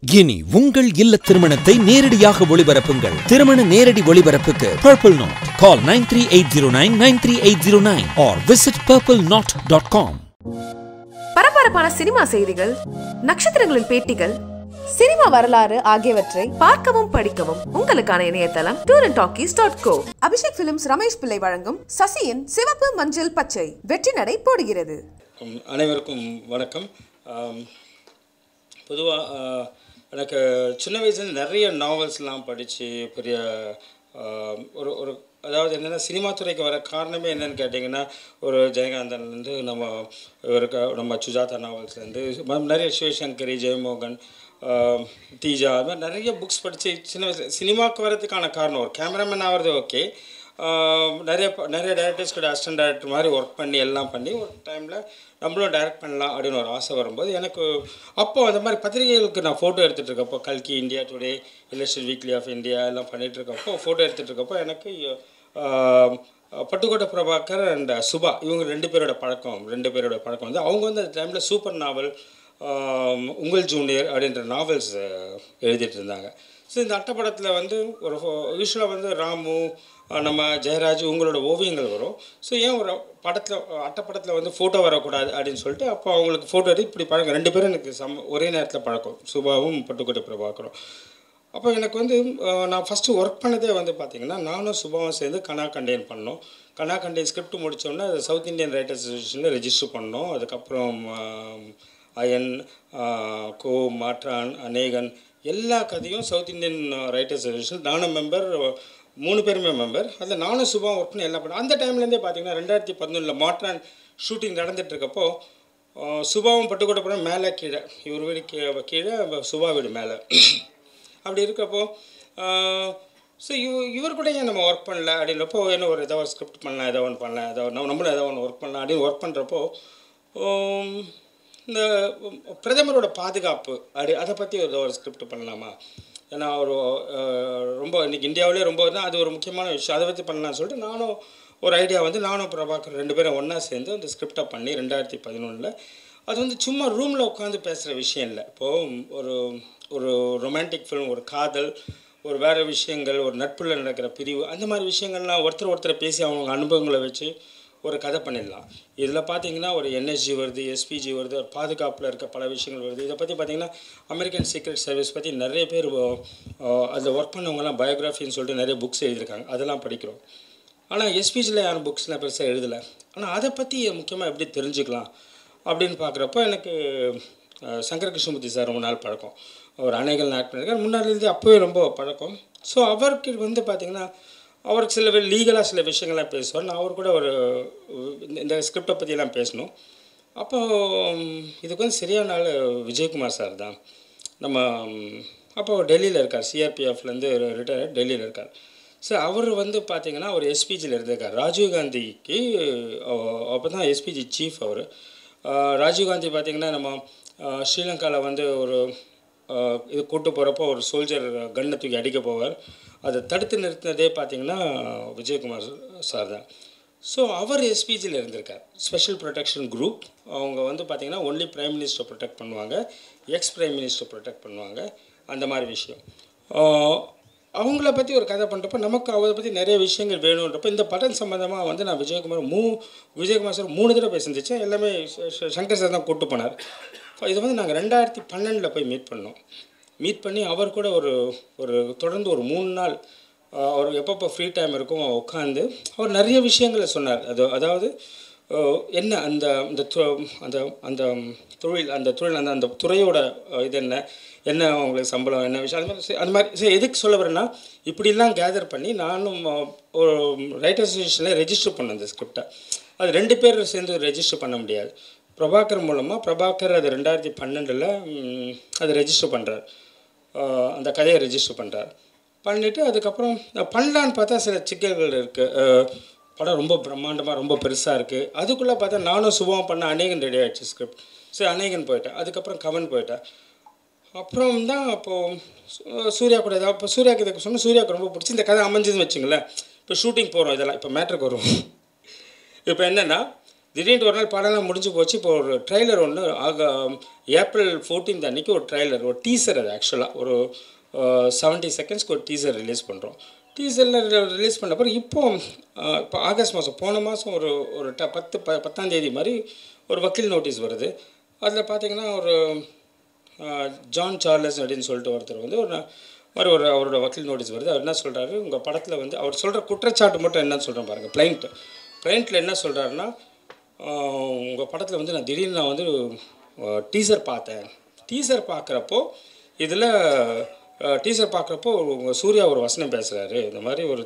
இனி உங்கள் இல்ல திருமணத்தை நேரடியாக ஒளிபரப்புங்கள் திருமண நேரடி ஒளிபரப்புக்கு purple knot call nine three eight zero nine nine three eight zero nine or visit purple knot dot com பரபரப்பான சினிமா செய்திகள் நட்சத்திரங்களின் பேட்டிகள் சினிமா வரலாறு ஆகியவற்றை பார்க்கவும் படிக்கவும் உங்களுக்கான இணையதளம் tour and talkies dot co Abhishek films Ramesh Pillai வழங்கும் சசியின் சிவப்பு மஞ்சள் பச்சை வெற்றி நடை போடுகிறது ம், அனைவருக்கும் வணக்கம் பொதுவாக எனக்கு சின்ன வயசுலேருந்து நிறைய நாவல்ஸ்லாம் படித்து பெரிய ஆம், ஒரு ஒரு அதாவது என்னென்னா சினிமா துறைக்கு வர காரணமே என்னன்னு கேட்டிங்கன்னா ஒரு ஜெயகாந்தன்லேருந்து நம்ம இவருக்கு நம்ம சுஜாதா நாவல்ஸ்லேருந்து நிறைய சிவசங்கரி ஜெயமோகன் ஆம், தீஜா அது மாதிரி நிறைய புக்ஸ் படித்து சின்ன வயசு சினிமாவுக்கு வரதுக்கான காரணம் ஒரு கேமராமேன் ஆகிறது ஓகே ஆஹ் நிறைய ப- நிறைய டேரக்டர்ஸ் கூட அசிஸ்டன்ட் டேரக்டர் மாதிரி ஒர்க் பண்ணி எல்லாம் பண்ணி ஒரு டைமில் நம்மளும் டைரக்ட் பண்ணலாம் அப்படின்னு ஒரு ஆசை வரும்போது எனக்கு அப்போ அந்த மாதிரி பத்திரிகைகளுக்கு நான் ஃபோட்டோ எடுத்துகிட்டு இருக்கப்போ கல்கி India today illustrated weekly of India எல்லாம் பண்ணிகிட்டு இருக்கப்போ ஃபோட்டோ எடுத்துகிட்டு இருக்கப்போ எனக்கு ஆஹ், பட்டுக்கோட்டை பிரபாகர் அண்ட் சுபா இவங்க ரெண்டு பேரோட பழக்கம் ரெண்டு பேரோட பழக்கம் வந்து அவங்க வந்து அந்த டைமில் சூப்பர் நாவல் ஆம், உங்கள் ஜூனியர் அப்படின்ற நாவல்ஸ் எழுதிட்டு இருந்தாங்க ஸோ இந்த அட்டைப்படத்தில் வந்து ஒரு யூஸ்வலாக வந்து ராமு அஹ், நம்ம ஜெயராஜ் உங்களோட ஓவியங்கள் வரும் ஸோ ஏன் ஒரு படத்தில் அட்டைப்படத்தில் வந்து ஃபோட்டோ வரக்கூடாது அப்படின்னு சொல்லிட்டு அப்போ அவங்களுக்கு ஃபோட்டோ எடுத்து இப்படி பழக்கம் ரெண்டு பேரும் எனக்கு சம் ஒரே நேரத்தில் பழக்கம் சுபாவும் பட்டுக்கோட்டை பிரபாகரும் அப்போ எனக்கு வந்து அஹ், நான் ஃபஸ்ட்டு ஒர்க் பண்ணதே வந்து பார்த்திங்கன்னா நானும் சுபாவும் சேர்ந்து கனா கண்டெயின் பண்ணோம் கனா கண்டெயின் ஸ்கிரிப்ட் முடித்தோடனே அது சவுத் இந்தியன் ரைட்டர்ஸ் அசோசியேஷனில் ரெஜிஸ்டர் பண்ணோம் அதுக்கப்புறம் ஆம், அயன் ஆஹ், கோ மாற்றான் அநேகன் எல்லா கதையும் சவுத் இந்தியன் ரைட்டர்ஸ் அசோசியேஷன் நானும் மெம்பர் மூணு பேருமே மெம்பர் அதில் நானும் சுபாவும் ஒர்க் பண்ணி எல்லாம் பண்ணோம் அந்த டைம்லேருந்தே பார்த்தீங்கன்னா ரெண்டாயிரத்தி பதினொன்றில் மாற்றான் ஷூட்டிங் நடந்துட்டு இருக்கப்போ ஆஹ், சுபாவும் பட்டுக்கோட்டை படம் மேலே கீழே இவர் வீடு கீழே கீழே சுபா வீடு மேலே அப்படி இருக்கிறப்போ ஸோ இவ இவர் கூட ஏன் நம்ம ஒர்க் பண்ணல அப்படின்றப்போ என்ன ஒரு ஏதோ ஒரு ஸ்கிரிப்ட் பண்ணலாம் ஏதோ ஒன்று பண்ணலாம் ஏதோ நம்ம நம்மளும் ஏதோ ஒன்று ஒர்க் பண்ணலாம் அப்படின்னு ஒர்க் பண்ணுறப்போ இந்த பிரதமரோட பாதுகாப்பு அப்படி அதை பற்றி ஏதோ ஒரு ஸ்கிரிப்ட் பண்ணலாமா ஏன்னா ஒரு அஹ், ரொம்ப இன்னைக்கு இந்தியாவிலே ரொம்ப தான் அது ஒரு முக்கியமான விஷயம் அதை பற்றி பண்ணலாம்னு சொல்லிட்டு நானும் ஒரு ஐடியா வந்து நானும் பிரபாகர் ரெண்டு பேரும் ஒன்றா சேர்ந்து அந்த ஸ்கிரிப்டை பண்ணி ரெண்டாயிரத்தி பதினொன்றில் அது வந்து சும்மா ரூமில் உட்காந்து பேசுகிற விஷயம் இல்லை இப்போது ஒரு ஒரு ரொமான்டிக் ஃபிலிம் ஒரு காதல் ஒரு வேறு விஷயங்கள் ஒரு நட்புல நடக்கிற பிரிவு அந்த மாதிரி விஷயங்கள்லாம் ஒருத்தர் ஒருத்தர் பேசி அவங்க அனுபவங்களை வச்சு ஒரு கதை பண்ணிடலாம் இதில் பார்த்தீங்கன்னா ஒரு என்எஸ்ஜி வருது எஸ்பிஜி வருது ஒரு பாதுகாப்பில் இருக்க பல விஷயங்கள் வருது இதை பற்றி பார்த்தீங்கன்னா அமெரிக்கன் சீக்ரெட் சர்வீஸ் பற்றி நிறைய பேர் அதில் ஒர்க் பண்ணவங்கலாம் பயோகிராஃபின்னு சொல்லிட்டு நிறைய புக்ஸ் எழுதியிருக்காங்க அதெல்லாம் படிக்கிறோம் ஆனால் எஸ்பிஜியில் யாரும் புக்ஸ்லாம் பெருசாக எழுதலை ஆனால் அதை பற்றி முக்கியமாக எப்படி தெரிஞ்சுக்கலாம் அப்படின்னு பார்க்குறப்போ எனக்கு அஹ், சங்கர கிருஷ்ணமூர்த்தி சார் ரொம்ப நாள் பழக்கம் அவர் அணைகள் ஆக்ட் பண்ணியிருக்கார் முன்னாடிலேருந்து அப்போவே ரொம்ப பழக்கம் ஸோ அவருக்கு வந்து பார்த்திங்கன்னா அவருக்கு சில லீகலாக சில விஷயங்கள்லாம் பேசுவார் நான் அவர் கூட ஒரு இந்த- இந்த ஸ்கிரிப்டை பற்றியெல்லாம் பேசணும் அப்போ ம், இதுக்கு வந்து சரியான ஆள் விஜயகுமார் சார் தான் நம்ம ம், அப்போ டெல்லியில் இருக்கார் சிஆர்பிஎஃப்லேருந்து ரிட்டையர் டெல்லியில் இருக்கார் ஸோ அவர் வந்து பார்த்தீங்கன்னா ஒரு எஸ்பிஜியில் இருந்திருக்கார் ராஜீவ்காந்திக்கு அப்போ தான் எஸ்பிஜி சீஃப் அவர் ராஜீவ்காந்தி பார்த்தீங்கன்னா நம்ம ஸ்ரீலங்காவில் வந்து ஒரு ஆஹ், இது கூட்டு போகிறப்போ ஒரு சோல்ஜர் கன்னை தூக்கி அடிக்க போவார் அதை தடுத்து நிறுத்தினதே பார்த்தீங்கன்னா விஜயகுமார் சார் தான் ஸோ அவர் எஸ்பிஜியில் இருந்திருக்கார் ஸ்பெஷல் ப்ரொடெக்ஷன் குரூப் அவங்க வந்து பார்த்திங்கன்னா ஒன்லி பிரைம் மினிஸ்டர் ப்ரொடெக்ட் பண்ணுவாங்க எக்ஸ் பிரைம் மினிஸ்டர் ப்ரொடெக்ட் பண்ணுவாங்க அந்த மாதிரி விஷயம் ஆஹ், அவங்கள பற்றி ஒரு கதை பண்ணுறப்ப நமக்கு அவரை பற்றி நிறைய விஷயங்கள் வேணுன்றப்ப இந்த படம் சம்மந்தமாக வந்து நான் விஜயகுமார் மூ விஜயகுமார் சார் மூணு தடவை போய் சந்தித்தேன் எல்லாமே ச- ச- சங்கர் சார் தான் கூப்பிட்டு போனார் இப்போ இது வந்து நாங்கள் ரெண்டாயிரத்தி பன்னெண்டில் போய் மீட் பண்ணோம் மீட் பண்ணி அவர் கூட ஒரு ஒரு தொடர்ந்து ஒரு மூணு நாள் ஆஹ், அவர் எப்பப்போ ஃப்ரீ டைம் இருக்கும் உட்காந்து அவர் நிறைய விஷயங்களை சொன்னார் அது அதாவது ஆஹ், என்ன அந்த அந்த து- அந்த அந்த தொழில் அந்த தொழில் அந்த அந்த துறையோட ஆஹ், இது என்ன என்ன அவங்களுக்கு சம்பளம் என்ன விஷயம் அது மாதிரி சரி, அந்த மாதிரி சரி எதுக்கு சொல்ல வரேன்னா இப்படிலாம் கேதர் பண்ணி நானும் ஆஹ், ஒரு ரைட்டர் அசோசியேஷனில் ரெஜிஸ்டர் பண்ணேன் அந்த ஸ்கிரிப்டை அது ரெண்டு பேர் சேர்ந்து ரெஜிஸ்டர் பண்ண முடியாது பிரபாகர் மூலமாக பிரபாகர் அது ரெண்டாயிரத்தி பன்னெண்டில் அதை ரெஜிஸ்டர் பண்ணுறார் அந்த கதையை ரெஜிஸ்டர் பண்ணுறார் பண்ணிவிட்டு அதுக்கப்புறம் நான் பண்ணலான்னு பார்த்தா சில சிக்கல்கள் இருக்குது படம் ரொம்ப பிரம்மாண்டமாக ரொம்ப பெருசாக இருக்குது அதுக்குள்ளே பார்த்தா நானும் சுபம் பண்ண அநேகன் ரெடி ஆகிடுச்சு ஸ்கிரிப்ட் சரி அநேகன் போயிட்டேன் அதுக்கப்புறம் கவன் போயிட்டேன் அப்புறம் தான் அப்போது சூர்யா கூட ஏதாவது இப்போ சூர்யாக்கு இதை சொன்னால் சூர்யாவுக்கு ரொம்ப பிடிச்சி இந்த கதை அமைஞ்சதுன்னு வச்சுங்களேன் இப்போ ஷூட்டிங் போகிறோம் இதெல்லாம் இப்போ மேட்ருக்கு வருவோம் இப்போ என்னென்னா திடீர்னு ஒரு நாள் படம்லாம் முடிஞ்சு போச்சு இப்போ ஒரு ட்ரைலர் ஒன்று ஆக ஏப்ரல் 14th அன்னைக்கு ஒரு ட்ரைலர் ஒரு டீசர் அது ஆக்சுவலாக ஒரு செவன்ட்டி செகண்ட்ஸ்க்கு ஒரு டீசர் ரிலீஸ் பண்ணுறோம் டீசரில் ரிலீஸ் பண்ண பிறகு இப்போ அஹ், இப்போ ஆகஸ்ட் மாதம் போன மாதம் ஒரு ஒரு ட பத்து ப பத்தாம் தேதி மாதிரி ஒரு வக்கீல் நோட்டீஸ் வருது அதில் பார்த்தீங்கன்னா ஒரு அஹ், ஜான் சார்லஸ் அப்படின்னு சொல்லிட்டு ஒருத்தர் வந்து ஒரு ந- மாதிரி ஒரு அவரோட வக்கீல் நோட்டீஸ் வருது அவர் என்ன சொல்கிறாரு உங்கள் படத்தில் வந்து அவர் சொல்கிற குற்றச்சாட்டு மட்டும் என்னன்னு சொல்கிறேன் பாருங்கள் பிளைண்ட் பிளைண்ட்டில் என்ன சொல்கிறாருன்னா உங்கள் படத்தில் வந்து நான் திடீர்னு நான் வந்து டீசர் பார்த்தேன் டீசர் பார்க்குறப்போ இதில் டீசர் பார்க்குறப்போ உங்கள் சூர்யா ஒரு வசனம் பேசுகிறாரு இந்த மாதிரி ஒரு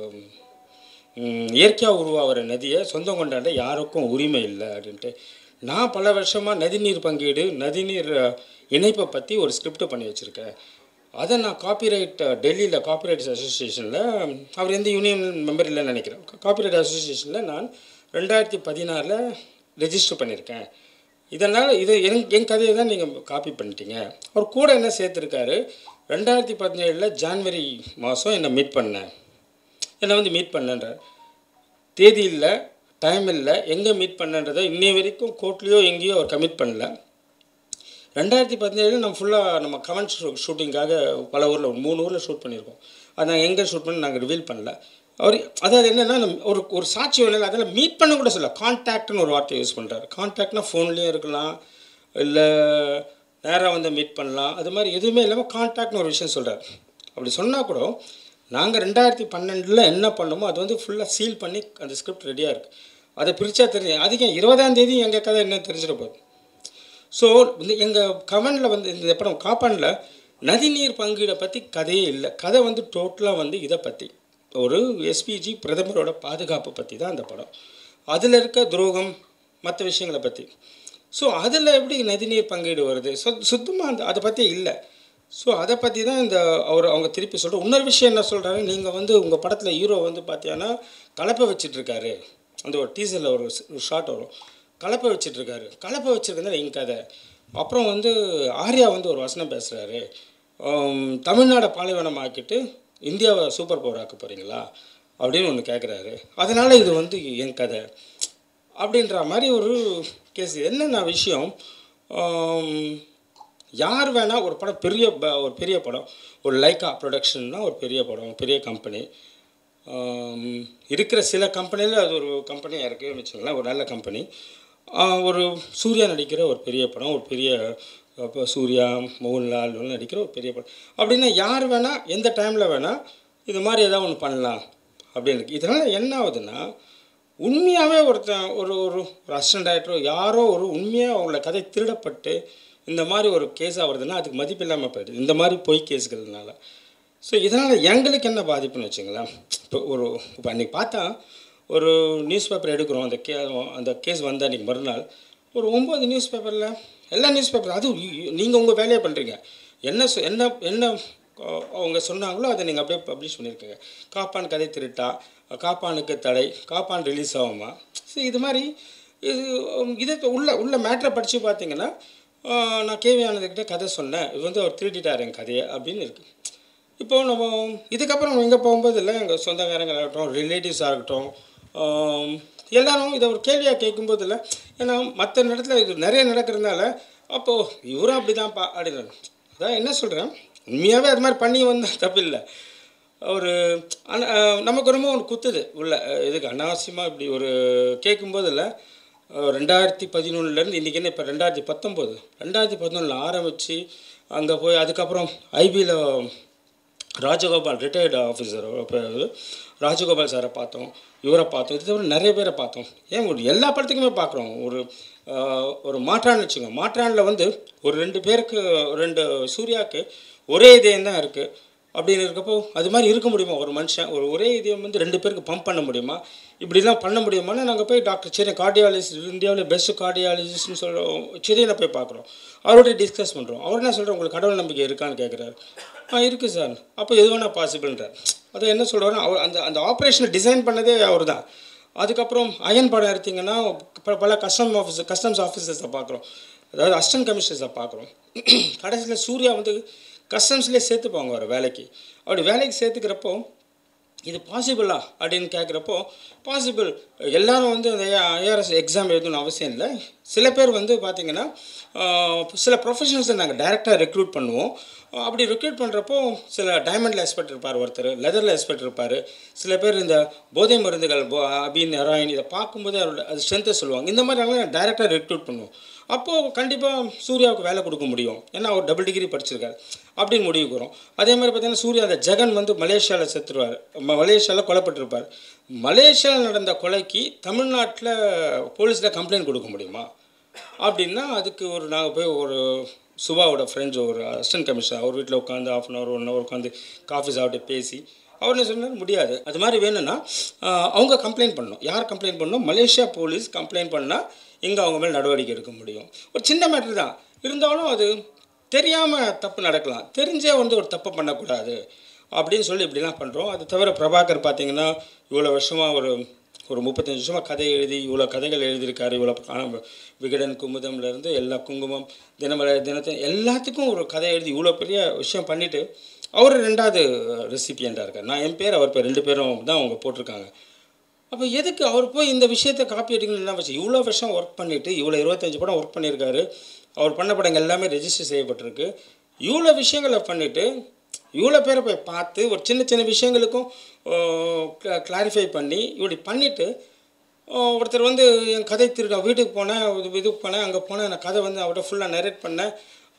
இயற்கையாக உருவாகிற நதியை சொந்தம் கொண்டாட யாருக்கும் உரிமை இல்லை அப்படின்ட்டு நான் பல வருஷமாக நதிநீர் பங்கீடு நதிநீர் அஹ், இணைப்பை பற்றி ஒரு ஸ்கிரிப்ட் பண்ணி வச்சுருக்கேன் அதை நான் காப்பிரைட் டெல்லியில் காப்பிரைட்ஸ் அசோசியேஷனில் அவர் எந்த யூனியன் மெம்பர் இல்லைன்னு நினைக்கிறேன் காப்பிரைட் அசோசியேஷனில் நான் ரெண்டாயிரத்தி பதினாறில் ரெஜிஸ்டர் பண்ணியிருக்கேன் இதனால் இது என் என் கதையை தான் நீங்கள் காப்பி பண்ணிட்டீங்க அவர் கூட என்ன சேர்த்துருக்காரு ரெண்டாயிரத்தி பதினேழில் ஜான்வரி மாதம் என்னை மீட் பண்ணேன் என்னை வந்து மீட் பண்ணேன்றார் தேதி இல்லை டைம் இல்லை எங்கே மீட் பண்ணன்றதை இன்னை வரைக்கும் கோர்ட்லேயோ எங்கேயோ அவர் கமிட் பண்ணல ரெண்டாயிரத்தி பதினேழு நம்ம ஃபுல்லாக நம்ம கமெண்ட் ஷூட்டிங்காக பல ஊரில் ஒரு மூணு ஊரில் ஷூட் பண்ணியிருக்கோம் அது நாங்கள் எங்கே ஷூட் பண்ணி நாங்கள் ரிவீல் பண்ணல அவர் அதாவது என்னென்னா ஒரு ஒரு சாட்சி ஒன்று அதில் மீட் பண்ண கூட சொல்ல கான்டாக்ட்னு ஒரு வார்த்தையை யூஸ் பண்ணுறாரு கான்டாக்ட்னா ஃபோன்லேயும் இருக்கலாம் இல்லை நேராக வந்து மீட் பண்ணலாம் அது மாதிரி எதுவுமே இல்லாமல் கான்டாக்ட்னு ஒரு விஷயம் சொல்கிறார் அப்படி சொன்னால் கூட நாங்கள் ரெண்டாயிரத்தி பன்னெண்டில் என்ன பண்ணோமோ அது வந்து ஃபுல்லாக சீல் பண்ணி அந்த ஸ்கிரிப்ட் ரெடியாக இருக்குது அதை பிரித்தா தெரியும் அதுக்கு இருபதாம் தேதி எங்கள் கதை என்ன தெரிஞ்சிட போகுது ஸோ இந்த எங்கள் கவனில் வந்து இந்த படம் காப்பானில் நதிநீர் பங்கீடை பற்றி கதையே இல்லை கதை வந்து டோட்டலாக வந்து இதை பற்றி ஒரு எஸ்பிஜி பிரதமரோட பாதுகாப்பு பற்றி தான் அந்த படம் அதில் இருக்க துரோகம் மற்ற விஷயங்களை பற்றி ஸோ அதில் எப்படி நதிநீர் பங்கீடு வருது ஸோ சுத்தமாக அந்த அதை பற்றி இல்லை ஸோ அதை பற்றி தான் இந்த அவர் அவங்க திருப்பி சொல்கிற இன்னொரு விஷயம் என்ன சொல்கிறாரு நீங்கள் வந்து உங்கள் படத்தில் ஹீரோ வந்து பார்த்தீங்கன்னா கலப்பை வச்சிட்ருக்காரு அந்த ஒரு டீசரில் ஒரு ஷார்ட் வரும் கலப்பை வச்சிட்ருக்காரு கலப்பை வச்சுருக்கனால என் கதை அப்புறம் வந்து ஆர்யா வந்து ஒரு வசனம் பேசுகிறாரு தமிழ்நாடை பாலைவனம் ஆக்கிட்டு இந்தியாவை சூப்பர் பவர் ஆக்க போகிறீங்களா அப்படின்னு ஒன்று கேட்குறாரு அதனால் இது வந்து என் கதை அப்படின்ற மாதிரி ஒரு கேஸ் என்னென்ன விஷயம் ஆம், யார் வேணால் ஒரு படம் பெரிய ப- ஒரு பெரிய படம் ஒரு லைக்கா ப்ரொடக்ஷன்னா ஒரு பெரிய படம் பெரிய கம்பெனி இருக்கிற சில கம்பெனியில் அது ஒரு கம்பெனியாக இருக்குன்னு வச்சுங்களேன் ஒரு நல்ல கம்பெனி ஒரு சூர்யா நடிக்கிற ஒரு பெரிய படம் ஒரு பெரிய இப்போ சூர்யா மோகன்லால் இவங்க நடிக்கிற ஒரு பெரிய படம் அப்படின்னா யார் வேணால் எந்த டைமில் வேணால் இது மாதிரி ஏதாவது ஒன்று பண்ணலாம் அப்படின்னு இருக்கு இதனால் என்ன ஆகுதுன்னா உண்மையாகவே ஒருத்தன் ஒரு ஒரு ஒரு அசிஸ்டன்ட் டைரக்டரோ யாரோ ஒரு உண்மையாக அவங்கள கதை திருடப்பட்டு இந்த மாதிரி ஒரு கேஸாக வருதுன்னா அதுக்கு மதிப்பு இல்லாமல் போயிடுது இந்த மாதிரி பொய் கேஸ்கள்னால ஸோ இதனால் எங்களுக்கு என்ன பாதிப்புன்னு வச்சுங்களேன் இப்போ ஒரு இப்போ அன்றைக்கி பார்த்தா ஒரு நியூஸ் பேப்பர் எடுக்கிறோம் அந்த கே அந்த கேஸ் வந்த அன்றைக்கி மறுநாள் ஒரு ஒம்பது நியூஸ் பேப்பரில் எல்லா நியூஸ் பேப்பர் அதுவும் நீங்கள் உங்கள் வேலையை பண்ணுறீங்க என்ன சொ- என்ன என்ன அஹ், அவங்க சொன்னாங்களோ அதை நீங்கள் அப்படியே பப்ளிஷ் பண்ணியிருக்கீங்க காப்பான் கதை திருட்டா காப்பானுக்கு தடை காப்பான் ரிலீஸ் ஆகுமா ஸோ இது மாதிரி இது உம், இதை உள்ள உள்ள மேட்ரை படித்து பார்த்தீங்கன்னா ஆஹ், நான் கேவி ஆனதுக்கிட்ட கதை சொன்னேன் இது வந்து அவர் திருட்டிட்டார் என் கதையை அப்படின்னு இருக்குது இப்போ நம்ம இதுக்கப்புறம் எங்கே போகும்போது இல்லை எங்கள் சொந்தக்காரங்களாக இருக்கட்டும் ரிலேட்டிவ்ஸாக இருக்கட்டும் ஆம், எல்லாரும் இதை ஒரு கேள்வியாக கேட்கும்போது இல்லை ஏன்னா மற்ற இடத்துல இது நிறைய நடக்கிறதுனால அப்போது இவரும் அப்படி தான்ப்பா அப்படின்றாங்க அதான் என்ன சொல்கிறேன் உண்மையாகவே அது மாதிரி பண்ணி வந்தால் தப்பு இல்லை ஒரு ஆனா- அஹ் நமக்கு ரொம்ப ஒன்று குத்துது உள்ள அஹ் இதுக்கு அனாவசியமாக இப்படி ஒரு கேட்கும்போது இல்லை ரெண்டாயிரத்தி பதினொன்றுலேருந்து இன்றைக்கி என்ன இப்போ ரெண்டாயிரத்தி பத்தொம்போது ரெண்டாயிரத்தி பதினொன்றில் ஆரம்பித்து அங்கே போய் அதுக்கப்புறம் ஐபியில் ராஜகோபால் ரிட்டையர்டு ஆஃபீஸர் இப்போ ராஜகோபால் சாரை பார்த்தோம் இவரை பார்த்தோம் இது தவிர நிறைய பேரை பார்த்தோம் ஏன் ஒரு எல்லா படத்துக்குமே பார்க்குறோம் ஒரு ஆஹ், ஒரு மாற்றான்னு வச்சுங்க மாற்றானில் வந்து ஒரு ரெண்டு பேருக்கு ரெண்டு சூர்யாவுக்கு ஒரே இதயம் தான் இருக்குது அப்படின்னு இருக்கப்போ அது மாதிரி இருக்க முடியுமா ஒரு மனுஷன் ஒரு ஒரே இதயம் வந்து ரெண்டு பேருக்கு பம்ப் பண்ண முடியுமா இப்படிலாம் பண்ண முடியுமான்னு நாங்கள் போய் டாக்டர் செரியன் கார்டியாலஜிஸ்ட் இந்தியாவில் பெஸ்ட் கார்டியாலஜிஸ்ட்னு சொல்கிறோம் செரியனை போய் பார்க்குறோம் அவரோட டிஸ்கஸ் பண்ணுறோம் அவர் என்ன சொல்கிறோம் உங்களுக்கு கடவுள் நம்பிக்கை இருக்கான்னு கேட்குறாரு ஆ இருக்குது சார் அப்போ எது வேணால் பாசிபிள்ன்றார் அதை என்ன சொல்கிறாரு அவர் அந்த அந்த ஆப்ரேஷனை டிசைன் பண்ணதே அவர் தான் அதுக்கப்புறம் அயன் படம் எடுத்தீங்கன்னா ப- பல கஸ்டம் ஆஃபீஸ் கஸ்டம்ஸ் ஆஃபீஸர்ஸை பார்க்குறோம் அதாவது அசிஸ்டன்ட் கமிஷனர்ஸை பார்க்குறோம் கடைசியில் சூர்யா வந்து கஸ்டம்ஸ்லேயே சேர்த்துப்பாங்க அவர் வேலைக்கு அப்படி வேலைக்கு சேர்த்துக்கிறப்போ இது பாசிபிளா அப்படின்னு கேட்குறப்போ பாசிபிள் எல்லாரும் வந்து அந்த ஐஆர்எஸ் எக்ஸாம் எழுதணும்னு அவசியம் இல்லை சில பேர் வந்து பார்த்திங்கன்னா ஆஹ், சில ப்ரொஃபஷனல்ஸை நாங்கள் டைரெக்டாக ரெக்ரூட் பண்ணுவோம் ஆஹ், அப்படி ரெக்ரூட் பண்ணுறப்போ சில டைமண்டில் எக்ஸ்பர்ட் இருப்பார் ஒருத்தர் லெதரில் எக்ஸ்பர்ட் இருப்பார் சில பேர் இந்த போதை மருந்துகள் போ அபின் ஹெராயின் இதை பார்க்கும்போது அவரோட அது ஸ்ட்ரென்த்தை சொல்லுவாங்க இந்த மாதிரி நாங்கள் டைரெக்டாக ரெக்ரூட் பண்ணுவோம் அப்போது கண்டிப்பாக சூர்யாவுக்கு வேலை கொடுக்க முடியும் ஏன்னா அவர் டபுள் டிகிரி படிச்சிருக்காரு அப்படின்னு முடிவுக்கு வரும் அதே மாதிரி பார்த்தீங்கன்னா சூர்யா அந்த ஜெகன் வந்து மலேசியாவில் செத்துருவார் மலேசியாவில் கொலைப்பட்டிருப்பார் மலேசியாவில் நடந்த கொலைக்கு தமிழ்நாட்டில் போலீஸில் கம்ப்ளைண்ட் கொடுக்க முடியுமா அப்படின்னா அதுக்கு ஒரு நாங்கள் போய் ஒரு சுபாவோட ஃப்ரெண்ட்ஸ் ஒரு அசிஸ்டன்ட் கமிஷனர் அவர் வீட்டில் உட்காந்து half an hour one hour உட்காந்து காஃபி சாப்பிட்டு பேசி அவர் என்ன சொன்னார் முடியாது அது மாதிரி வேணும்னா ஆஹ், அவங்க கம்ப்ளைண்ட் பண்ணணும் யார் கம்ப்ளைண்ட் பண்ணணும் மலேசியா போலீஸ் கம்ப்ளைண்ட் பண்ணால் இங்கே அவங்க மேல் நடவடிக்கை எடுக்க முடியும் ஒரு சின்ன மேட்ரு தான் இருந்தாலும் அது தெரியாமல் தப்பு நடக்கலாம் தெரிஞ்சே வந்து ஒரு தப்பு பண்ணக்கூடாது அப்படின்னு சொல்லி இப்படிலாம் பண்ணுறோம் அது தவிர பிரபாகர் பார்த்தீங்கன்னா இவ்வளோ வருஷமாக ஒரு ஒரு முப்பத்தஞ்சு வருஷமாக கதை எழுதி இவ்வளோ கதைகள் எழுதியிருக்காரு இவ்வளோ காண- விகடன் குமுதம்லேருந்து எல்லா குங்குமம் தினமலர் தினத்தை எல்லாத்துக்கும் ஒரு கதை எழுதி இவ்வளோ பெரிய விஷயம் பண்ணிவிட்டு அவர் ரெண்டாவது ரெசிபியண்டாக இருக்கார் நான் என் பேர் அவர் பேர் ரெண்டு பேரும் தான் அவங்க போட்டிருக்காங்க அப்போ எதுக்கு அவர் போய் இந்த விஷயத்தை காப்பி அடிக்கணும்லாம் வச்சு இவ்வளோ வருஷம் ஒர்க் பண்ணிவிட்டு இவ்வளோ இருபத்தஞ்சு படம் ஒர்க் பண்ணியிருக்காரு அவர் பண்ண படங்கள் எல்லாமே ரெஜிஸ்டர் செய்யப்பட்டிருக்கு இவ்வளோ விஷயங்களை பண்ணிவிட்டு இவ்வளோ பேரை போய் பார்த்து ஒரு சின்ன சின்ன விஷயங்களுக்கும் கிளாரிஃபை பண்ணி இப்படி பண்ணிவிட்டு ஒருத்தர் வந்து என் கதை திருட வீட்டுக்கு போனேன் இது இதுக்கு போனேன் அங்கே போனேன் நான் கதை வந்து அவர்கிட்ட ஃபுல்லாக நரேட் பண்ணேன்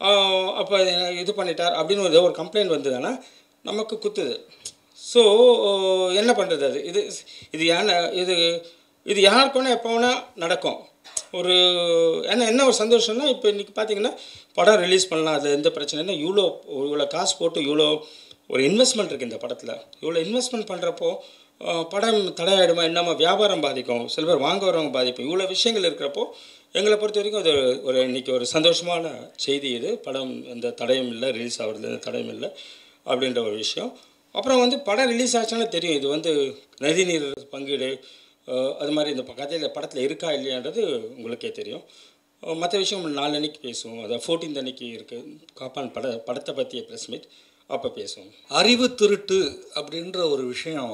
அப்போ இது பண்ணிட்டார் அப்படின்னு ஒரு ஒரு கம்ப்ளைண்ட் வந்ததுன்னா நமக்கு குத்துது ஸோ என்ன பண்ணுறது அது இது இது யானை இது இது யாருக்கு வேணால் எப்போ வேணால் நடக்கும் ஒரு என்ன என்ன ஒரு சந்தோஷம்னா இப்போ இன்றைக்கி பார்த்தீங்கன்னா படம் ரிலீஸ் பண்ணலாம் அது எந்த பிரச்சனை இல்லை இவ்வளோ இவ்வளோ காசு போட்டு இவ்வளோ ஒரு இன்வெஸ்ட்மெண்ட் இருக்குது இந்த படத்தில் இவ்வளோ இன்வெஸ்ட்மெண்ட் பண்ணுறப்போ படம் தடையாயிடுமா என்னமா வியாபாரம் பாதிக்கும் சில பேர் வாங்க வரவங்க பாதிக்கும் இவ்வளோ விஷயங்கள் இருக்கிறப்போ எங்களை பொறுத்த வரைக்கும் அது ஒரு இன்றைக்கி ஒரு சந்தோஷமான செய்தி இது படம் எந்த தடையும் இல்லை ரிலீஸ் ஆகிறது எந்த தடையும் இல்லை அப்படின்ற ஒரு விஷயம் அப்புறம் வந்து படம் ரிலீஸ் ஆச்சுன்னா தெரியும் இது வந்து நதிநீர் பங்கீடு அஹ், அது மாதிரி இந்த கதையில் படத்தில் இருக்கா இல்லையான்றது உங்களுக்கே தெரியும் மற்ற விஷயம் நாலன்னைக்கு பேசுவோம் அதாவது ஃபோர்டீன்த் அன்னைக்கு இருக்குது காப்பான் பட படத்தை பற்றிய ப்ரெஸ் மீட் அப்போ பேசுவோம் அறிவு திருட்டு அப்படின்ற ஒரு விஷயம்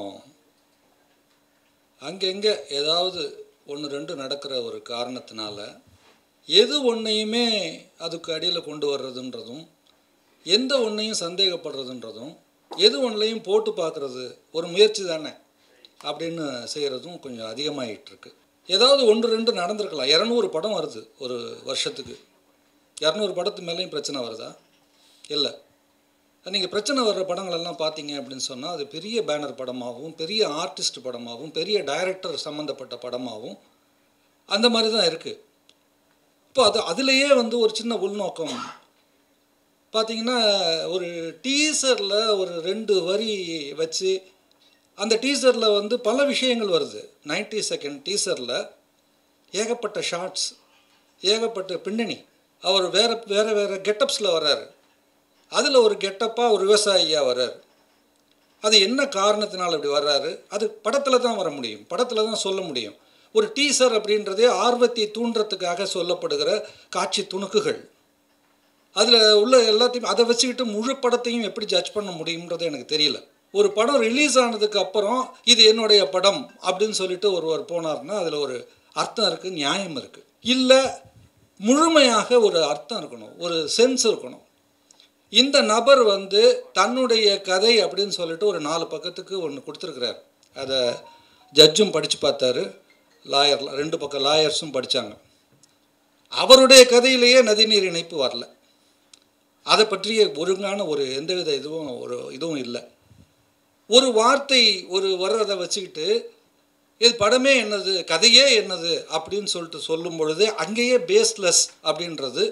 அங்கங்கே ஏதாவது ஒன்று ரெண்டு நடக்கிற ஒரு காரணத்தினால எது ஒன்றையுமே அதுக்கு அடியில் கொண்டு வர்றதுன்றதும் எந்த ஒன்றையும் சந்தேகப்படுறதுன்றதும் எது ஒன்றையும் போட்டு பார்க்குறது ஒரு முயற்சி தானே அப்படின்னு செய்கிறதும் கொஞ்சம் அதிகமாகிட்டு இருக்கு ஏதாவது ஒன்று ரெண்டு நடந்திருக்கலாம் இரநூறு படம் வருது ஒரு வருஷத்துக்கு இரநூறு படத்து மேலேயும் பிரச்சனை வருதா இல்லை நீங்கள் பிரச்சனை வர்ற படங்களெல்லாம் பார்த்தீங்க அப்படின்னு சொன்னால் அது பெரிய பேனர் படமாகவும் பெரிய ஆர்டிஸ்ட் படமாகவும் பெரிய டைரக்டர் சம்மந்தப்பட்ட படமாகவும் அந்த மாதிரி தான் இருக்குது இப்போ அது அதுலேயே வந்து ஒரு சின்ன உள்நோக்கம் பார்த்தீங்கன்னா ஒரு டீசரில் ஒரு ரெண்டு வரி வச்சு அந்த டீசரில் வந்து பல விஷயங்கள் வருது 90 செகண்ட் டீசரில் ஏகப்பட்ட ஷார்ட்ஸ் ஏகப்பட்ட பின்னணி அவர் வேறு வேறு வேறு கெட்டப்ஸில் வர்றாரு அதில் ஒரு கெட்டப்பாக ஒரு விவசாயியாக வர்றாரு அது என்ன காரணத்தினால் அப்படி வர்றாரு அது படத்தில் தான் வர முடியும் படத்தில் தான் சொல்ல முடியும் ஒரு டீசர் அப்படின்றதே ஆர்வத்தை தூண்டுறதுக்காக சொல்லப்படுகிற காட்சி துணுக்குகள் அதில் உள்ள எல்லாத்தையும் அதை வச்சுக்கிட்டு முழு படத்தையும் எப்படி ஜட்ஜ் பண்ண முடியுன்றது எனக்கு தெரியல ஒரு படம் ரிலீஸ் ஆனதுக்கு அப்புறம் இது என்னுடைய படம் அப்படின்னு சொல்லிட்டு ஒருவர் போனார்னா அதில் ஒரு அர்த்தம் இருக்குது நியாயம் இருக்குது இல்லை முழுமையாக ஒரு அர்த்தம் இருக்கணும் ஒரு சென்ஸ் இருக்கணும் இந்த நபர் வந்து தன்னுடைய கதை அப்படின்னு சொல்லிட்டு ஒரு நாலு பக்கத்துக்கு ஒன்று கொடுத்துருக்குறாரு அதை ஜட்ஜும் படித்து பார்த்தாரு லாயர் ரெண்டு பக்கம் லாயர்ஸும் படித்தாங்க அவருடைய கதையிலேயே நதிநீர் இணைப்பு வரல அதை பற்றிய ஒழுங்கான ஒரு எந்தவித இதுவும் ஒரு இதுவும் இல்லை ஒரு வார்த்தை ஒரு வர்றதை வச்சுக்கிட்டு இது படமே என்னது கதையே என்னது அப்படின்னு சொல்லிட்டு சொல்லும் பொழுது அங்கேயே பேஸ்லெஸ் அப்படின்றது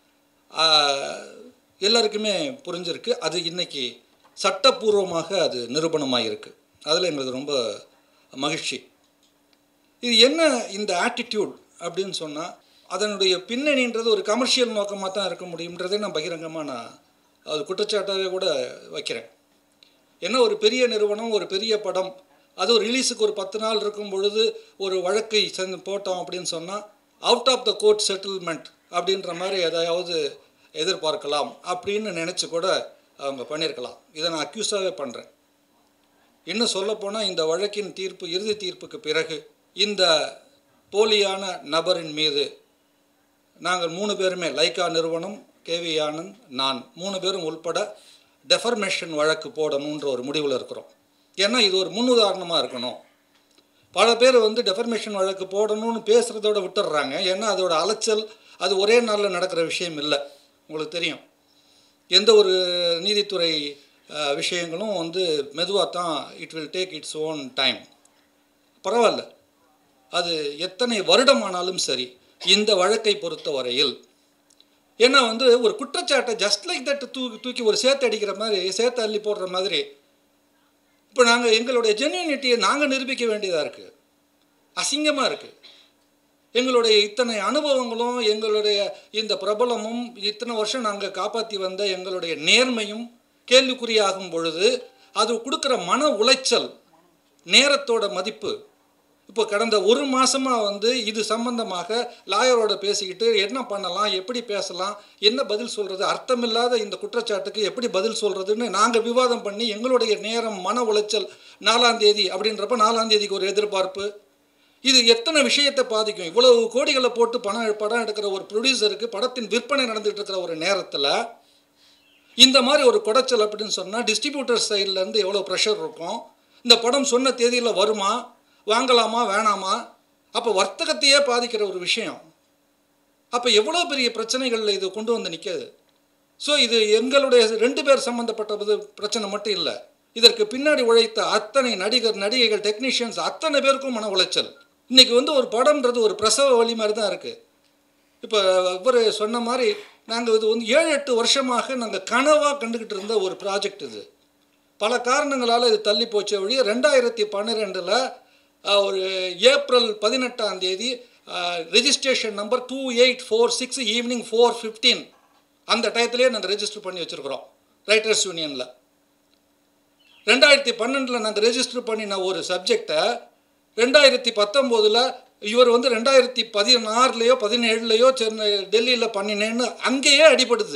ஆஹ், எல்லாருக்குமே புரிஞ்சிருக்கு அது இன்னைக்கு சட்டப்பூர்வமாக அது நிரூபணமாக இருக்குது அதில் எங்களுக்கு ரொம்ப மகிழ்ச்சி இது என்ன இந்த ஆட்டிடியூட் அப்படின்னு சொன்னால் அதனுடைய பின்னணின்றது ஒரு கமர்ஷியல் நோக்கமாக தான் இருக்க முடியுன்றதை நான் பகிரங்கமாக நான் அது குற்றச்சாட்டாகவே கூட வைக்கிறேன் என்ன ஒரு பெரிய நிறுவனம் ஒரு பெரிய படம் அது ஒரு ரிலீஸுக்கு ஒரு பத்து நாள் இருக்கும் பொழுது ஒரு வழக்கை செஞ்சு போட்டோம் அப்படின்னு சொன்னால் out of the court settlement அப்படின்ற மாதிரி எதையாவது எதிர்பார்க்கலாம் அப்படின்னு நினச்சி கூட அவங்க பண்ணியிருக்கலாம் இதை நான் அக்யூஸாகவே பண்ணுறேன் இன்னும் சொல்லப்போனால் இந்த வழக்கின் தீர்ப்பு இறுதி தீர்ப்புக்கு பிறகு இந்த போலியான நபரின் மீது நாங்கள் மூணு பேருமே லைக்கா நிறுவனம் கேவி ஆனந்த் நான் மூணு பேரும் உள்பட டெஃபர்மேஷன் வழக்கு போடணுன்ற ஒரு முடிவில் இருக்கிறோம் ஏன்னா இது ஒரு முன்னுதாரணமாக இருக்கணும் பல பேர் வந்து டெஃபர்மேஷன் வழக்கு போடணும்னு பேசுகிறதோட விட்டுடுறாங்க ஏன்னா அதோட அலைச்சல் அது ஒரே நாளில் நடக்கிற விஷயம் இல்லை உங்களுக்கு தெரியும் எந்த ஒரு நீதித்துறை அஹ், விஷயங்களும் வந்து மெதுவாக தான் it will take its own time பரவாயில்ல அது எத்தனை வருடமானாலும் சரி இந்த வழக்கை பொறுத்த வரையில் ஏன்னா வந்து ஒரு குற்றச்சாட்டை ஜஸ்ட் லைக் தட் தூக்கி தூக்கி ஒரு சேர்த்து அடிக்கிற மாதிரி சேர்த்து அள்ளி போடுற மாதிரி இப்போ நாங்கள் எங்களுடைய ஜென்யூனிட்டியை நாங்கள் நிரூபிக்க வேண்டியதாக இருக்குது அசிங்கமாக இருக்குது எங்களுடைய இத்தனை அனுபவங்களும் எங்களுடைய இந்த பிரபலமும் இத்தனை வருஷம் நாங்கள் காப்பாற்றி வந்த எங்களுடைய நேர்மையும் கேள்விக்குறியாகும் பொழுது அது கொடுக்குற மன உளைச்சல் நேரத்தோட மதிப்பு இப்போ கடந்த ஒரு மாசமாக வந்து இது சம்பந்தமாக லாயரோட பேசிக்கிட்டு என்ன பண்ணலாம் எப்படி பேசலாம் என்ன பதில் சொல்கிறது அர்த்தமில்லாத இந்த குற்றச்சாட்டுக்கு எப்படி பதில் சொல்கிறதுன்னு நாங்கள் விவாதம் பண்ணி எங்களுடைய நேரம் மன உளைச்சல் நாலாம் தேதி அப்படின்றப்ப நாலாம் தேதிக்கு ஒரு எதிர்பார்ப்பு இது எத்தனை விஷயத்தை பாதிக்கும் இவ்வளவு கோடிகளை போட்டு பணம் படம் எடுக்கிற ஒரு ப்ரொடியூசருக்கு படத்தின் விற்பனை நடந்துகிட்டு இருக்கிற ஒரு நேரத்தில் இந்த மாதிரி ஒரு குடைச்சல் அப்படின்னு சொன்னால் டிஸ்ட்ரிபியூட்டர் சைட்லேருந்து எவ்வளோ ப்ரெஷர் இருக்கும் இந்த படம் சொன்ன தேதியில் வருமா வாங்கலாமா வேணாமா அப்போ வர்த்தகத்தையே பாதிக்கிற ஒரு விஷயம் அப்போ எவ்வளோ பெரிய பிரச்சனைகளில் இது கொண்டு வந்து நிற்காது ஸோ இது எங்களுடைய ரெண்டு பேர் சம்மந்தப்பட்டது பிரச்சனை மட்டும் இல்லை இதற்கு பின்னாடி உழைத்த அத்தனை நடிகர் நடிகைகள் டெக்னீஷியன்ஸ் அத்தனை பேருக்கும் மன உளைச்சல் இன்னைக்கு வந்து ஒரு படம்ன்றது ஒரு பிரசவ வழி மாதிரி தான் இருக்குது இப்போ இவர் சொன்ன மாதிரி நாங்கள் இது வந்து ஏழு எட்டு வருஷமாக நாங்கள் கனவாக கண்டுக்கிட்டு இருந்த ஒரு ப்ராஜெக்ட் இது பல காரணங்களால் இது தள்ளி போச்ச வழி ரெண்டாயிரத்தி பன்னிரெண்டில் ஒரு ஏப்ரல் பதினெட்டாம் தேதி registration number two eight four six evening four fifteen அந்த டயத்துலேயே நாங்கள் ரெஜிஸ்டர் பண்ணி வச்சுருக்குறோம் ரைட்டர்ஸ் யூனியனில் ரெண்டாயிரத்தி பன்னெண்டில் நாங்கள் ரெஜிஸ்டர் பண்ணின ஒரு சப்ஜெக்டை ரெண்டாயிரத்தி பத்தொம்போதில் இவர் வந்து ரெண்டாயிரத்தி பதினாறுலையோ பதினேழுலையோ சென்னை டெல்லியில் பண்ணினேன்னு அங்கேயே அடிபடுது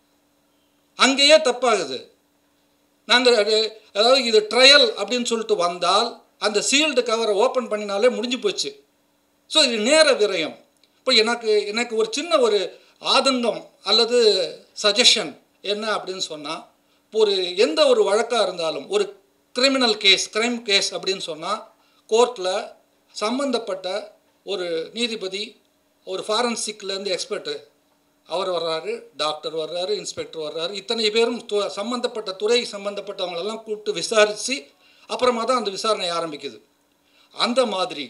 அங்கேயே தப்பாகுது நாங்கள் அதாவது இது ட்ரையல் அப்படின்னு சொல்லிட்டு வந்தால் அந்த சீல்டு கவரை ஓப்பன் பண்ணினாலே முடிஞ்சு போச்சு ஸோ இது நேர விரயம் இப்போ எனக்கு எனக்கு ஒரு சின்ன ஒரு ஆதங்கம் அல்லது சஜஷன் என்ன அப்படின்னு சொன்னால் ஒரு எந்த ஒரு வழக்காக இருந்தாலும் ஒரு கிரிமினல் கேஸ் கிரைம் கேஸ் அப்படின்னு சொன்னால் கோர்ட்டில் சம்பந்தப்பட்ட ஒரு நீதிபதி ஒரு ஃபாரன்சிக்லேருந்து எக்ஸ்பர்ட்டு அவர் வர்றாரு டாக்டர் வர்றாரு இன்ஸ்பெக்டர் வர்றாரு இத்தனை பேரும் து சம்மந்தப்பட்ட துறை சம்மந்தப்பட்டவங்களெல்லாம் கூப்பிட்டு விசாரித்து அப்புறமா தான் அந்த விசாரணை ஆரம்பிக்குது அந்த மாதிரி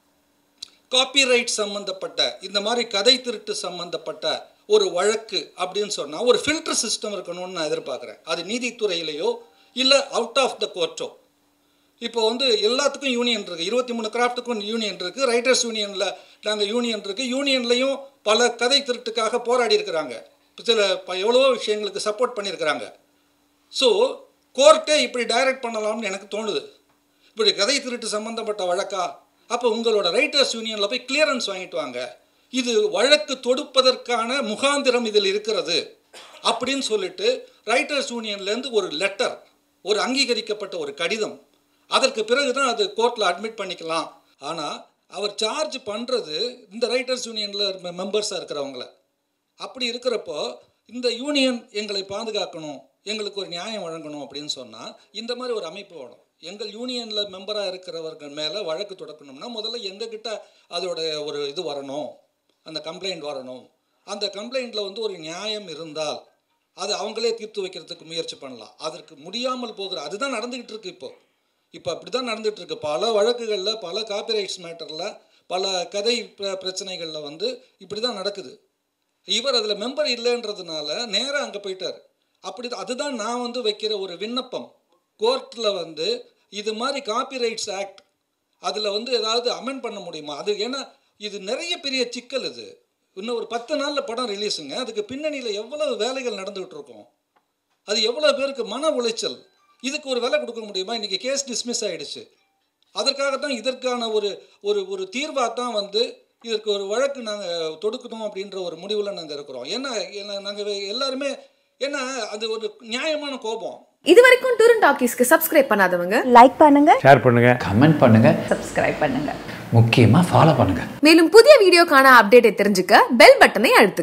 காப்பிரைட் சம்மந்தப்பட்ட இந்த மாதிரி கதை திருட்டு சம்மந்தப்பட்ட ஒரு வழக்கு அப்படின்னு சொன்னால் ஒரு ஃபில்டர் சிஸ்டம் இருக்கணும்னு நான் எதிர்பார்க்குறேன் அது நீதித்துறையிலையோ இல்லை அவுட் ஆஃப் த கோர்ட்டோ இப்போ வந்து எல்லாத்துக்கும் யூனியன் இருக்குது இருபத்தி மூணு கிராஃப்ட்டுக்கும் யூனியன் இருக்குது ரைட்டர்ஸ் யூனியனில் நாங்கள் யூனியன் இருக்குது யூனியன்லேயும் பல கதை திருட்டுக்காக போராடி இருக்கிறாங்க சில ப- எவ்வளவோ விஷயங்களுக்கு சப்போர்ட் பண்ணியிருக்கிறாங்க ஸோ கோர்ட்டே இப்படி டைரக்ட் பண்ணலாம்னு எனக்கு தோணுது இப்படி கதை திருட்டு சம்மந்தப்பட்ட வழக்கா அப்போ உங்களோட ரைட்டர்ஸ் யூனியனில் போய் கிளியரன்ஸ் வாங்கிட்டு வாங்க இது வழக்கு தொடுப்பதற்கான முகாந்திரம் இதில் இருக்கிறது அப்படின்னு சொல்லிட்டு ரைட்டர்ஸ் யூனியன்லேருந்து ஒரு லெட்டர் ஒரு அங்கீகரிக்கப்பட்ட ஒரு கடிதம் அதற்கு பிறகு தான் அது கோர்ட்டில் அட்மிட் பண்ணிக்கலாம் ஆனால் அவர் சார்ஜ் பண்ணுறது இந்த ரைட்டர்ஸ் யூனியனில் மெம்பர்ஸாக இருக்கிறவங்கள அப்படி இருக்கிறப்போ இந்த யூனியன் எங்களை பாதுகாக்கணும் எங்களுக்கு ஒரு நியாயம் வழங்கணும் அப்படின்னு சொன்னால் இந்த மாதிரி ஒரு அமைப்பு வேணும் எங்கள் யூனியனில் மெம்பராக இருக்கிறவர்கள் மேலே வழக்கு தொடக்கணும்னா முதல்ல எங்ககிட்ட அதோட ஒரு இது வரணும் அந்த கம்ப்ளைண்ட் வரணும் அந்த கம்ப்ளைண்ட்டில் வந்து ஒரு நியாயம் இருந்தால் அது அவங்களே தீர்த்து வைக்கிறதுக்கு முயற்சி பண்ணலாம் அதற்கு முடியாமல் போகிற அதுதான் நடந்துக்கிட்டு இருக்கு இப்போ இப்போ அப்படி தான் நடந்துட்டு இருக்கு பல வழக்குகளில் பல காப்பிரைட்ஸ் மேட்டரில் பல கதை பிர- பிரச்சனைகளில் வந்து இப்படி தான் நடக்குது இவர் அதில் மெம்பர் இல்லைன்றதுனால நேராக அங்கே போயிட்டார் அப்படி அதுதான் நான் வந்து வைக்கிற ஒரு விண்ணப்பம் கோர்ட்டில் வந்து இது மாதிரி காப்பிரைட்ஸ் ஆக்ட் அதில் வந்து ஏதாவது அமெண்ட் பண்ண முடியுமா அது ஏன்னா இது நிறைய பெரிய சிக்கல் இது இன்னும் ஒரு பத்து நாளில் படம் ரிலீஸுங்க அதுக்கு பின்னணியில் எவ்வளவு வேலைகள் நடந்துகிட்டு இருக்கும் அது எவ்வளோ பேருக்கு மன உளைச்சல் இதுக்கு ஒரு விலை கொடுக்க முடியுமா இன்றைக்கி கேஸ் டிஸ்மிஸ் ஆயிடுச்சு அதற்காகத்தான் இதற்கான ஒரு ஒரு ஒரு தீர்வாக தான் வந்து இதற்கு ஒரு வழக்கு நாங்கள் தொடுக்கணும் அப்படின்ற ஒரு முடிவில் நாங்கள் இருக்கிறோம் ஏன்னா நாங்கள் எல்லாருமே ஏன்னா அது ஒரு நியாயமான கோபம் இது வரைக்கும் டூர் அண்ட் டாக்கீஸ்க்கு சப்ஸ்கிரைப் பண்ணாதவங்க லைக் பண்ணுங்க ஷேர் பண்ணுங்க கமெண்ட் பண்ணுங்க சப்ஸ்கிரைப் பண்ணுங்க முக்கியமாக ஃபாலோ பண்ணுங்க மேலும் புதிய வீடியோக்கான அப்டேட்டை தெரிஞ்சுக்க பெல் பட்டனை அழுத்துங்க